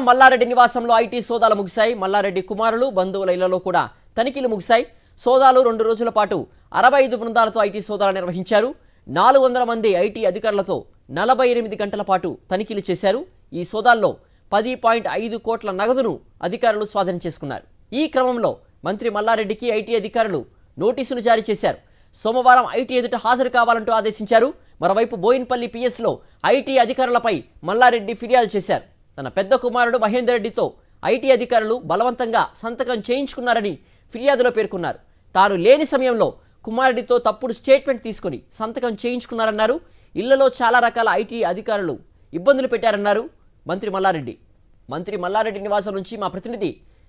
మల్లారెడ్డి నివాసంలో ఐటీ సోదాలు ముగిశాయి మల్లారెడ్డి కుమారులు బంధువుల ఇళ్లలో కూడా తనిఖీలు ముగిశాయి సోదాలు రెండు రోజుల పాటు అరవై ఐదు బృందాలతో ఐటీ సోదాలు నిర్వహించారు నాలుగు వందల మంది ఐటీ అధికారులతో నలభై ఎనిమిది గంటల పాటు తనిఖీలు చేశారు ఈ సోదాల్లో పది పాయింట్ ఐదు కోట్ల నగదును అధికారులు స్వాధీనం చేసుకున్నారు ఈ క్రమంలో మంత్రి మల్లారెడ్డికి ఐటీ అధికారులు నోటీసులు జారీ చేశారు సోమవారం ఐటీ ఎదుట హాజరు కావాలంటూ ఆదేశించారు మరోవైపు బోయిన్పల్లి పిఎస్లో ఐటీ అధికారులపై మల్లారెడ్డి ఫిర్యాదు చేశారు తన పెద్ద కుమారుడు మహేందర్ రెడ్డితో ఐటీ అధికారులు బలవంతంగా సంతకం చేయించుకున్నారని ఫిర్యాదులో పేర్కొన్నారు తాను లేని సమయంలో కుమారుడితో తప్పుడు స్టేట్మెంట్ తీసుకుని సంతకం చేయించుకున్నారన్నారు ఇళ్లలో చాలా రకాల ఐటీ అధికారులు ఇబ్బందులు పెట్టారన్నారు మంత్రి మల్లారెడ్డి మంత్రి మల్లారెడ్డి నివాసం నుంచి మా ప్రతినిధి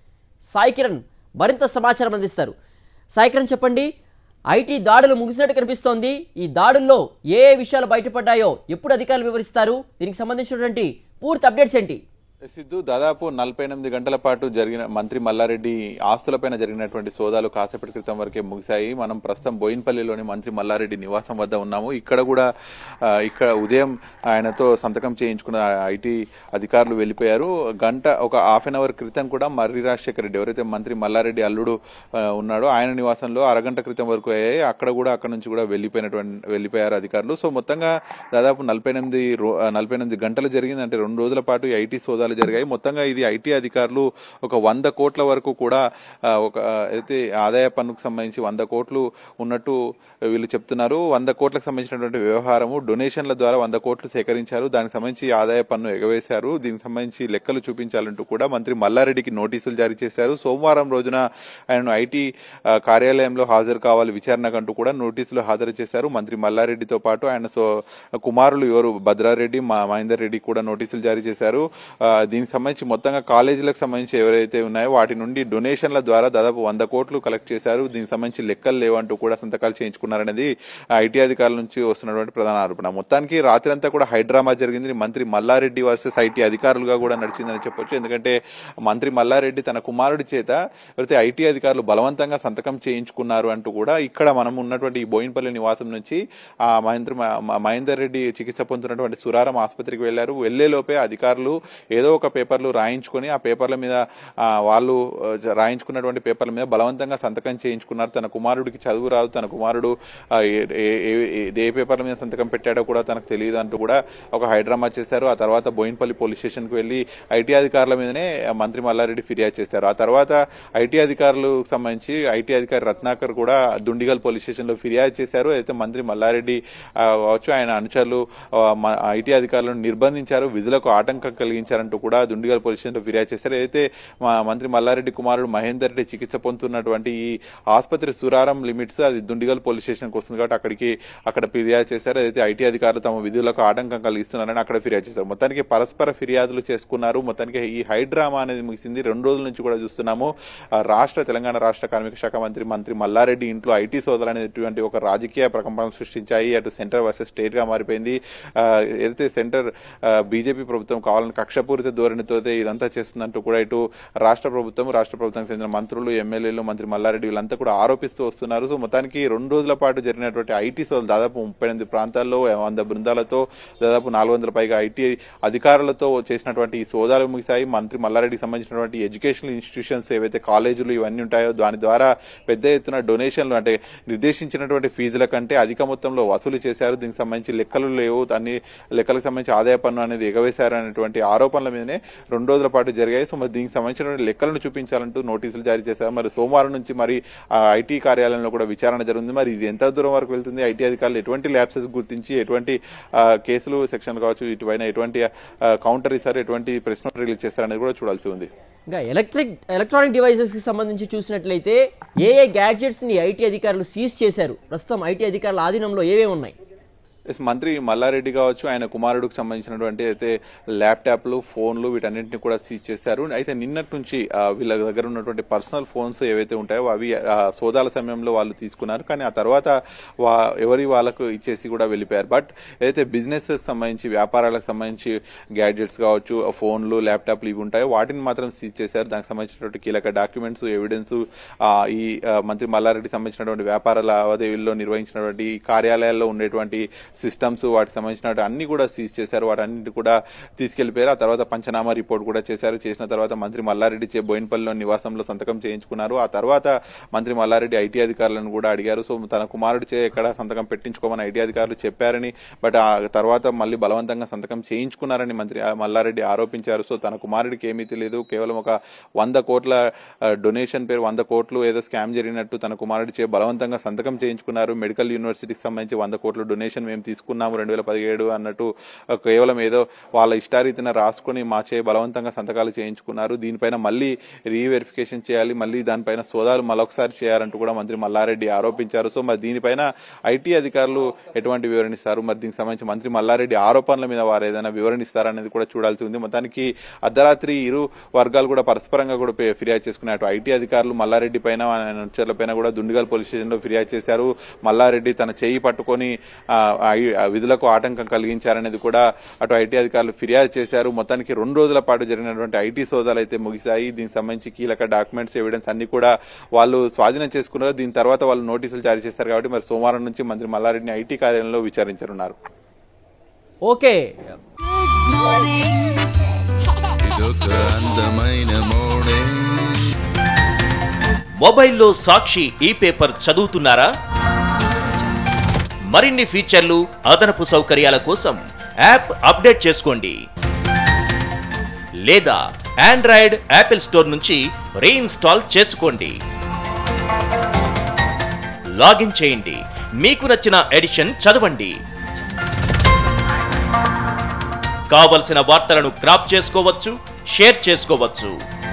సాయి కిరణ్ మరింత సమాచారం అందిస్తారు సాయి కిరణ్ చెప్పండి ఐటీ దాడులు ముగిసినట్టు కనిపిస్తోంది ఈ దాడుల్లో ఏ ఏ విషయాలు బయటపడ్డాయో ఎప్పుడు అధికారులు వివరిస్తారు దీనికి సంబంధించినటువంటి పూర్తి అప్డేట్స్ ఏంటి సిద్ధు దాదాపు నలభై ఎనిమిది గంటల పాటు జరిగిన మంత్రి మల్లారెడ్డి ఆస్తులపైన జరిగినటువంటి సోదాలు కాసేపటి క్రితం వరకే ముగిశాయి మనం ప్రస్తుతం బోయిన్పల్లిలోని మంత్రి మల్లారెడ్డి నివాసం వద్ద ఉన్నాము ఇక్కడ కూడా ఆ, ఇక్కడ ఉదయం ఆయనతో సంతకం చేయించుకున్న ఐటీ అధికారులు వెళ్ళిపోయారు గంట ఒక హాఫ్ అన్ అవర్ క్రితం కూడా మర్రి రాజశేఖర రెడ్డి ఎవరైతే మంత్రి మల్లారెడ్డి అల్లుడు ఆ, ఉన్నాడో ఆయన నివాసంలో అరగంట క్రితం వరకు అయ్యాయి అక్కడ కూడా అక్కడ నుంచి కూడా వెళ్ళిపోయినటువంటి వెళ్ళిపోయారు అధికారులు సో మొత్తంగా దాదాపు నలభై ఎనిమిది రో- ఆ, నలభై ఎనిమిది గంటలు జరిగింది అంటే రెండు రోజుల పాటు ఈ ఐటీ సోదాలు జరిగాయి మొత్తంగా ఇది ఐటీ అధికారులు ఒక వంద కోట్ల వరకు కూడా ఆ, ఒక ఆ, అయితే ఆదాయ పన్నుకు సంబంధించి వంద కోట్లు ఉన్నట్టు వీళ్ళు చెప్తున్నారు వంద కోట్లకు సంబంధించినటువంటి వ్యవహారము డొనేషన్ల ద్వారా వంద కోట్లు సేకరించారు దానికి సంబంధించి ఆదాయ పన్ను ఎగవేశారు దీనికి సంబంధించి లెక్కలు చూపించాలంటూ కూడా మంత్రి మల్లారెడ్డికి నోటీసులు జారీ చేశారు సోమవారం రోజున ఆయనను ఐటీ ఆ, కార్యాలయంలో హాజరు కావాలి విచారణకంటూ కూడా నోటీసులు హాజరు చేశారు మంత్రి మల్లారెడ్డితో పాటు ఆయన సో కుమారులు ఎవరు భద్రారెడ్డి మా మహేందర్ రెడ్డి కూడా నోటీసులు జారీ చేశారు ఆ, దీనికి సంబంధించి మొత్తంగా కాలేజీలకు సంబంధించి ఎవరైతే ఉన్నాయో వాటి నుండి డొనేషన్ల ద్వారా దాదాపు వంద కోట్లు కలెక్ట్ చేశారు దీనికి సంబంధించి లెక్కలు లేవంటూ కూడా సంతకాలు చేయించుకున్నారనేది ఐటీ అధికారుల నుంచి వస్తున్నటువంటి ప్రధాన ఆరోపణ మొత్తానికి రాత్రి అంతా కూడా హైడ్రామా జరిగింది మంత్రి మల్లారెడ్డి వర్సెస్ ఐటీ అధికారులుగా కూడా నడిచిందని చెప్పొచ్చు ఎందుకంటే మంత్రి మల్లారెడ్డి తన కుమారుడి చేత ఎవరైతే ఐటీ అధికారులు బలవంతంగా సంతకం చేయించుకున్నారు అంటూ కూడా ఇక్కడ మనం ఉన్నటువంటి ఈ బోయిన్పల్లి నివాసం నుంచి ఆ మహేంద్ర మ- మహేందర్ రెడ్డి చికిత్స పొందుతున్నటువంటి సురారం ఆసుపత్రికి వెళ్లారు వెళ్లే లోపే అధికారులు ఏదో ఒక పేపర్లు రాయించుకొని ఆ పేపర్ల మీద ఆ, వాళ్ళు ఆ, జ- రాయించుకున్నటువంటి పేపర్ల మీద బలవంతంగా సంతకం చేయించుకున్నారు తన కుమారుడికి చదువు రాదు తన కుమారుడు ఆ, ఏ- ఏ- ఏ- ఏ- ఏ పేపర్ల మీద సంతకం పెట్టాడో కూడా తనకు తెలియదు అంటూ కూడా ఒక హైడ్రామా చేశారు ఆ తర్వాత బోయిన్పల్లి పోలీస్ స్టేషన్ కు వెళ్లి ఐటీ అధికారుల మీదనే మంత్రి మల్లారెడ్డి ఫిర్యాదు చేశారు ఆ తర్వాత ఐటీ అధికారులకు సంబంధించి ఐటీ అధికారి రత్నాకర్ కూడా దుండిగల్ పోలీస్ స్టేషన్ లో ఫిర్యాదు చేశారు అయితే మంత్రి మల్లారెడ్డి ఆ, కావచ్చు ఆయన అనుచరులు ఆ, మ- ఐటీ అధికారులను నిర్బంధించారు విధులకు ఆటంకం కలిగించారంటూ కూడా దుండిగల్ పోలీస్ స్టేషన్ లో ఫిర్యాదు చేశారు అయితే మా మంత్రి మల్లారెడ్డి కుమారుడు మహేందర్ రెడ్డి చికిత్స పొందుతున్నటువంటి ఈ ఆసుపత్రి సురారం లిమిట్స్ అది దుండిగల్ పోలీస్ స్టేషన్ కి వస్తుంది కాబట్టి అక్కడికి అక్కడ ఫిర్యాదు చేశారు అయితే ఐటీ అధికారులు తమ విధులకు ఆటంకం కలిగిస్తున్నారని అక్కడ ఫిర్యాదు చేశారు మొత్తానికి పరస్పర ఫిర్యాదులు చేసుకున్నారు మొత్తానికి ఈ హైడ్రామా అనేది ముగిసింది రెండు రోజుల నుంచి కూడా చూస్తున్నాము ఆ, రాష్ట్ర తెలంగాణ రాష్ట్ర కార్మిక శాఖ మంత్రి మంత్రి మల్లారెడ్డి ఇంట్లో ఐటీ సోదరు అనేటువంటి ఒక రాజకీయ ప్రకంపనలు సృష్టించాయి అటు సెంటర్ వర్సెస్ స్టేట్ గా మారిపోయింది ఆ, ఏదైతే సెంటర్ బీజేపీ ప్రభుత్వం కావాలని కక్షపూరిత ధోరణితో ఇదంతా చేస్తుందంటూ కూడా ఇటు రాష్ట్ర ప్రభుత్వం రాష్ట్ర ప్రభుత్వానికి చెందిన మంత్రులు ఎమ్మెల్యేలు మంత్రి మల్లారెడ్డి వీళ్ళంతా కూడా ఆరోపిస్తూ వస్తున్నారు సో మొత్తానికి రెండు రోజుల పాటు జరిగినటువంటి ఐటీ సోదలు దాదాపు ముప్పై ఎనిమిది ప్రాంతాల్లో వంద బృందాలతో దాదాపు నాలుగు వందల పైగా ఐటీ అధికారులతో చేసినటువంటి ఈ సోదాలు ముగిశాయి మంత్రి మల్లారెడ్డికి సంబంధించినటువంటి ఎడ్యుకేషనల్ ఇన్స్టిట్యూషన్స్ ఏవైతే కాలేజీలు ఇవన్నీ ఉంటాయో దాని ద్వారా పెద్ద ఎత్తున డొనేషన్లు అంటే నిర్దేశించినటువంటి ఫీజుల కంటే అధిక మొత్తంలో వసూలు చేశారు దీనికి సంబంధించి లెక్కలు లేవు దాన్ని లెక్కలకు సంబంధించి ఆదాయ పన్ను అనేది ఎగవేశారు అనేటువంటి ఆరోపణల మీదనే రెండు రోజుల పాటు జరిగాయి సో మరి దీనికి సంబంధించినటువంటి లెక్కలను చూపించాలంటూ నోటీసులు జారీ చేశారు మరి సోమవారం నుంచి మరి ఆ ఐటీ కార్యాలయంలో కూడా విచారణ జరుగుతుంది మరి ఇది ఎంత దూరం వరకు వెళ్తుంది ఐటీ అధికారులు ఎటువంటి ల్యాబ్సెస్ గుర్తించి ఎటువంటి ఆ, కేసులు సెక్షన్ కావచ్చు ఇటుపైన ఎటువంటి ఆ, కౌంటర్ ఇస్తారు ఎటువంటి ప్రెస్ నోట్ రిలీజ్ చేస్తారనేది కూడా చూడాల్సి ఉంది ఇంకా ఎలక్ట్రిక్ ఎలక్ట్రానిక్ డివైసెస్కి సంబంధించి చూసినట్లయితే ఏ ఏ గ్యాడ్జెట్స్ని ఐటీ అధికారులు సీజ్ చేశారు ప్రస్తుతం ఐటీ అధికారుల ఆధీనంలో ఏవేవి ఉన్నాయి ఎస్ మంత్రి మల్లారెడ్డి కావచ్చు ఆయన కుమారుడికి సంబంధించినటువంటి అయితే ల్యాప్టాప్లు ఫోన్లు వీటన్నింటిని కూడా సీజ్ చేశారు అయితే నిన్నటి నుంచి ఆ, వీళ్ళ దగ్గర ఉన్నటువంటి పర్సనల్ ఫోన్స్ ఏవైతే ఉంటాయో అవి ఆ, సోదాల సమయంలో వాళ్ళు తీసుకున్నారు కానీ ఆ తర్వాత వా ఎవరి వాళ్ళకు ఇచ్చేసి కూడా వెళ్ళిపోయారు బట్ ఏదైతే బిజినెస్ సంబంధించి వ్యాపారాలకు సంబంధించి గ్యాడ్జెట్స్ కావచ్చు ఫోన్లు ల్యాప్టాప్లు ఇవి ఉంటాయో వాటిని మాత్రం సీజ్ చేశారు దానికి సంబంధించినటువంటి కీలక డాక్యుమెంట్స్ ఎవిడెన్స్ ఈ ఆ, మంత్రి మల్లారెడ్డి సంబంధించినటువంటి వ్యాపార లావాదేవీల్లో నిర్వహించినటువంటి ఈ కార్యాలయాల్లో ఉండేటువంటి సిస్టమ్స్ వాటికి సంబంధించిన అన్ని కూడా సీజ్ చేశారు వాటన్నిటి కూడా తీసుకెళ్లిపోయారు ఆ తర్వాత పంచనామా రిపోర్ట్ కూడా చేశారు చేసిన తర్వాత మంత్రి మల్లారెడ్డి చే బోయినపల్లిలో నివాసంలో సంతకం చేయించుకున్నారు ఆ తర్వాత మంత్రి మల్లారెడ్డి ఐటీ అధికారులను కూడా అడిగారు సో తన కుమారుడి చే ఎక్కడ సంతకం పెట్టించుకోమని ఐటీ అధికారులు చెప్పారని బట్ ఆ తర్వాత మళ్ళీ బలవంతంగా సంతకం చేయించుకున్నారని మంత్రి మల్లారెడ్డి ఆరోపించారు సో తన కుమారుడికి ఏమీ తెలియదు కేవలం ఒక వంద కోట్ల ఆ, డొనేషన్ పేరు వంద కోట్లు ఏదో స్కామ్ జరిగినట్టు తన కుమారుడి చే బలవంతంగా సంతకం చేయించుకున్నారు మెడికల్ యూనివర్సిటీకి సంబంధించి వంద కోట్ల డొనేషన్ మేము తీసుకున్నాము రెండు వేల పదిహేడు అన్నట్టు ఆ, కేవలం ఏదో వాళ్ళ ఇష్టారీతిన రాసుకొని మా చే బలవంతంగా సంతకాలు చేయించుకున్నారు దీనిపైన మళ్ళీ రీవెరిఫికేషన్ చేయాలి మళ్ళీ దానిపైన సోదాలు మరొకసారి చేయాలంటూ కూడా మంత్రి మల్లారెడ్డి ఆరోపించారు సో మరి దీనిపైన ఐటీ అధికారులు ఎటువంటి వివరణ ఇస్తారు మరి దీనికి సంబంధించి మంత్రి మల్లారెడ్డి ఆరోపణల మీద వారు ఏదైనా వివరణ ఇస్తారనేది కూడా చూడాల్సి ఉంది మొత్తానికి అర్ధరాత్రి ఇరు వర్గాలు కూడా పరస్పరంగా కూడా పే- ఫిర్యాదు చేసుకునే అటు ఐటీ అధికారులు మల్లారెడ్డి పైన ఆయన అనుచరుల పైన కూడా దుండిగల్ పోలీస్ స్టేషన్లో ఫిర్యాదు చేశారు మల్లారెడ్డి తన చేయి పట్టుకొని ఆ, ఐ- ఆ విధులకు ఆటంకం కలిగించారనేది కూడా అటు ఐటీ అధికారులు ఫిర్యాదు చేశారు మొత్తానికి రెండు రోజుల పాటు జరిగినటువంటి ఐటీ సోదాలు అయితే ముగిశాయి దీనికి సంబంధించి కీలక డాక్యుమెంట్స్ ఎవిడెన్స్ అన్ని కూడా వాళ్ళు స్వాధీనం చేసుకున్నారు దీని తర్వాత వాళ్ళు నోటీసులు జారీ చేశారు కాబట్టి మరి సోమవారం నుంచి మంత్రి మల్లారెడ్డిని ఐటీ కార్యాలయంలో విచారించనున్నారు ఓకే ఇదొక అందమైన మోడే మొబైల్లో సాక్షి ఈ పేపర్ చదువుతున్నారా మరిన్ని ఫీచర్లు అదనపు సౌకర్యాల కోసం యాప్ అప్డేట్ చేసుకోండి లేదా ఆండ్రాయిడ్ యాపిల్ స్టోర్ నుంచి రీఇన్స్టాల్ చేసుకోండి లాగిన్ చేయండి మీకు నచ్చిన ఎడిషన్ చదవండి కావలసిన వార్తలను క్రాప్ చేసుకోవచ్చు షేర్ చేసుకోవచ్చు